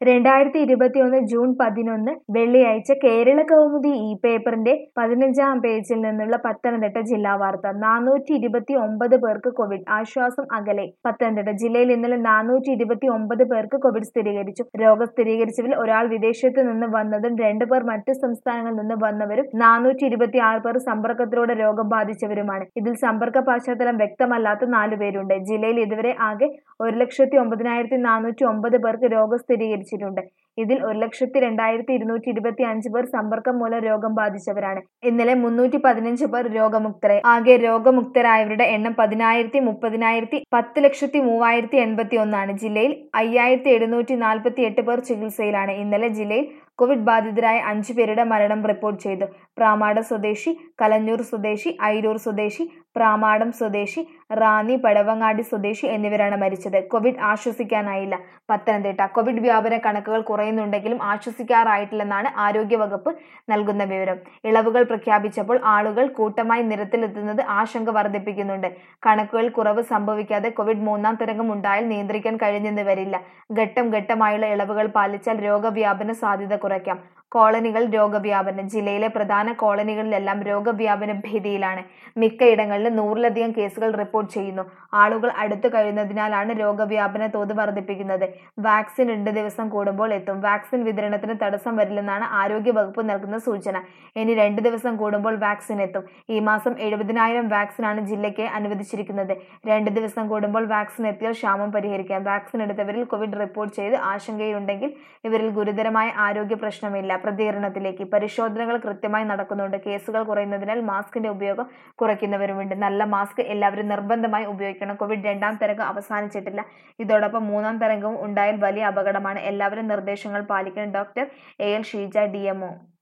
രണ്ടായിരത്തി ഇരുപത്തിയൊന്ന് ജൂൺ പതിനൊന്ന് വെള്ളിയാഴ്ച കേരള കൗമുദി ഈ പേപ്പറിന്റെ പതിനഞ്ചാം പേജിൽ നിന്നുള്ള പത്തനംതിട്ട ജില്ലാ വാർത്ത നാനൂറ്റി ഇരുപത്തി ഒമ്പത് പേർക്ക് കോവിഡ് ആശ്വാസം അകലെ പത്തനംതിട്ട ജില്ലയിൽ ഇന്നലെ നാനൂറ്റി ഇരുപത്തി ഒമ്പത് പേർക്ക് കോവിഡ് സ്ഥിരീകരിച്ചു രോഗം സ്ഥിരീകരിച്ചവരിൽ ഒരാൾ വിദേശത്ത് നിന്ന് വന്നതും രണ്ടു പേർ മറ്റ് സംസ്ഥാനങ്ങളിൽ നിന്ന് വന്നവരും നാനൂറ്റി ഇരുപത്തി ആറ് പേർ സമ്പർക്കത്തിലൂടെ രോഗം ബാധിച്ചവരുമാണ് ഇതിൽ സമ്പർക്ക പശ്ചാത്തലം വ്യക്തമല്ലാത്ത നാലു പേരുണ്ട് ജില്ലയിൽ ഇതുവരെ ആകെ ഒരു ലക്ഷത്തി ഒമ്പതിനായിരത്തി നാനൂറ്റി ഒമ്പത് പേർക്ക് രോഗം സ്ഥിരീകരിച്ചിട്ടുണ്ട് ഇതിൽ ഒരു ലക്ഷത്തി രണ്ടായിരത്തി ഇരുന്നൂറ്റി ഇരുപത്തി അഞ്ച് പേർ സമ്പർക്കം മൂലം രോഗം ബാധിച്ചവരാണ് ഇന്നലെ മുന്നൂറ്റി പതിനഞ്ച് പേർ രോഗമുക്തരായി ആകെ രോഗമുക്തരായവരുടെ എണ്ണം പതിനായിരത്തി മുപ്പതിനായിരത്തി പത്ത് ലക്ഷത്തി മൂവായിരത്തി എൺപത്തി ഒന്നാണ് ജില്ലയിൽ അയ്യായിരത്തി എഴുന്നൂറ്റി നാൽപ്പത്തി എട്ട് പേർ ചികിത്സയിലാണ് ഇന്നലെ ജില്ലയിൽ കോവിഡ് ബാധിതരായ അഞ്ചു പേരുടെ മരണം റിപ്പോർട്ട് ചെയ്തു പ്രാമാടം സ്വദേശി കലഞ്ഞൂർ സ്വദേശി ഐരൂർ സ്വദേശി പ്രാമാടം സ്വദേശി റാന്നി പടവങ്ങാടി സ്വദേശി എന്നിവരാണ് മരിച്ചത് കോവിഡ് ആശ്വസിക്കാനായില്ല പത്തനംതിട്ട കോവിഡ് വ്യാപന കണക്കുകൾ കുറയുന്നുണ്ടെങ്കിലും ആശ്വസിക്കാറായിട്ടില്ലെന്നാണ് ആരോഗ്യവകുപ്പ് നൽകുന്ന വിവരം ഇളവുകൾ പ്രഖ്യാപിച്ചപ്പോൾ ആളുകൾ കൂട്ടമായി നിരത്തിലെത്തുന്നത് ആശങ്ക വർദ്ധിപ്പിക്കുന്നുണ്ട് കണക്കുകൾ കുറവ് സംഭവിക്കാതെ കോവിഡ് മൂന്നാം തരംഗം ഉണ്ടായാൽ നിയന്ത്രിക്കാൻ കഴിഞ്ഞെന്ന് വരില്ല ഘട്ടം ഘട്ടമായുള്ള ഇളവുകൾ പാലിച്ചാൽ രോഗവ്യാപന സാധ്യത കുറയ്ക്കാം കോളനികൾ രോഗവ്യാപനം ജില്ലയിലെ പ്രധാന കോളനികളിലെല്ലാം രോഗവ്യാപന ഭീതിയിലാണ് മിക്കയിടങ്ങളിലും നൂറിലധികം കേസുകൾ റിപ്പോർട്ട് ചെയ്യുന്നു ആളുകൾ അടുത്തു കഴിയുന്നതിനാലാണ് രോഗവ്യാപന തോത് വർദ്ധിപ്പിക്കുന്നത് വാക്സിൻ രണ്ട് ദിവസം കൂടുമ്പോൾ എത്തും വാക്സിൻ വിതരണത്തിന് തടസ്സം വരില്ലെന്നാണ് ആരോഗ്യ വകുപ്പ് നൽകുന്ന സൂചന ഇനി രണ്ട് ദിവസം കൂടുമ്പോൾ വാക്സിൻ എത്തും ഈ മാസം എഴുപതിനായിരം വാക്സിനാണ് ജില്ലയ്ക്ക് അനുവദിച്ചിരിക്കുന്നത് രണ്ട് ദിവസം കൂടുമ്പോൾ വാക്സിൻ എത്തിയാൽ ക്ഷാമം പരിഹരിക്കാം വാക്സിൻ എടുത്തവരിൽ കോവിഡ് റിപ്പോർട്ട് ചെയ്ത് ആശങ്കയുണ്ടെങ്കിൽ ഇവരിൽ ഗുരുതരമായ ആരോഗ്യ പ്രശ്നമില്ല പ്രതികരണത്തിലേക്ക് പരിശോധനകൾ കൃത്യമായി നടക്കുന്നുണ്ട് കേസുകൾ കുറയുന്നതിനാൽ മാസ്കിന്റെ ഉപയോഗം കുറയ്ക്കുന്നവരുമുണ്ട് നല്ല മാസ്ക് എല്ലാവരും നിർബന്ധമായി ഉപയോഗിക്കണം കോവിഡ് രണ്ടാം തരംഗം അവസാനിച്ചിട്ടില്ല ഇതോടൊപ്പം മൂന്നാം തരംഗവും ഉണ്ടായാൽ വലിയ അപകടമാണ് എല്ലാവരും നിർദ്ദേശങ്ങൾ പാലിക്കണം doctor A L Sheeja D